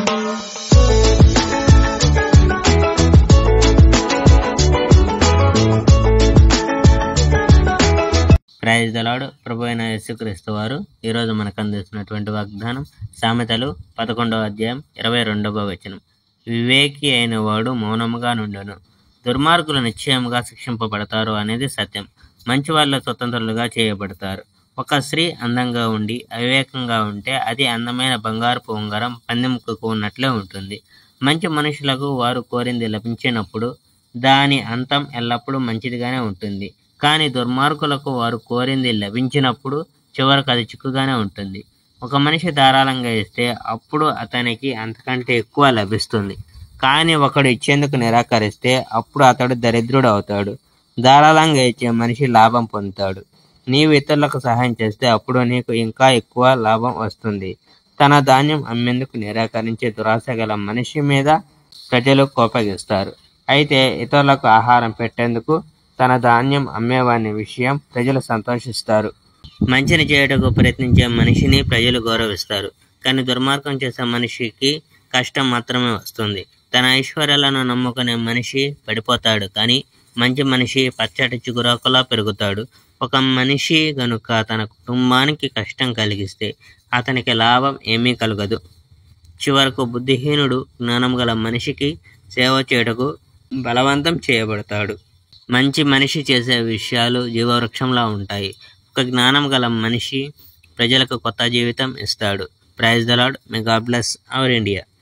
praise దలాడు ప్రభు అయిన యేసుక్రీస్తు వారు ఈరోజు మనకు అందిస్తున్నటువంటి వాగ్దానం సామెతలు పదకొండవ అధ్యాయం ఇరవై రెండవ వచనం వివేకి అయిన వాడు మౌనముగా నుండును దుర్మార్గులు నిశ్చయముగా శిక్షింపబడతారు అనేది సత్యం మంచి వాళ్ళ స్వతంత్రులుగా చేయబడతారు ఒక స్త్రీ అందంగా ఉండి అవివేకంగా ఉంటే అది అందమైన బంగారపు ఉంగరం పందెముకు ఉన్నట్లే ఉంటుంది మంచి మనుషులకు వారు కోరింది లభించినప్పుడు దాని అంతం ఎల్లప్పుడూ మంచిదిగానే ఉంటుంది కానీ దుర్మార్గులకు వారు కోరింది లభించినప్పుడు చివరకు అది చిక్కుగానే ఉంటుంది ఒక మనిషి ధారాళంగా ఇస్తే అప్పుడు అతనికి అంతకంటే ఎక్కువ లభిస్తుంది కానీ ఒకడు ఇచ్చేందుకు నిరాకరిస్తే అప్పుడు అతడు దరిద్రుడు అవుతాడు ధారాళంగా ఇచ్చే మనిషి లాభం పొందుతాడు నీవు ఇతరులకు సహాయం చేస్తే అప్పుడు నీకు ఇంకా ఎక్కువ లాభం వస్తుంది తన ధాన్యం అమ్మేందుకు నిరాకరించే దురాశ గల మనిషి మీద ప్రజలు కోపగిస్తారు అయితే ఇతరులకు ఆహారం పెట్టేందుకు తన ధాన్యం అమ్మేవాని విషయం ప్రజలు సంతోషిస్తారు మంచిని చేయటకు ప్రయత్నించే మనిషిని ప్రజలు గౌరవిస్తారు కానీ దుర్మార్గం చేసే మనిషికి కష్టం మాత్రమే వస్తుంది తన ఐశ్వర్యాలను నమ్ముకునే మనిషి పడిపోతాడు కానీ మంచి మనిషి పచ్చటి చిగురాకులా పెరుగుతాడు ఒక మనిషి గనుక తన కుటుంబానికి కష్టం కలిగిస్తే అతనికి లాభం ఏమీ కలగదు చివరకు బుద్ధిహీనుడు జ్ఞానం గల మనిషికి సేవ చేయుటకు బలవంతం చేయబడతాడు మంచి మనిషి చేసే విషయాలు జీవవృక్షంలా ఉంటాయి ఒక జ్ఞానం గల మనిషి ప్రజలకు కొత్త జీవితం ఇస్తాడు praise the Lord may God bless our India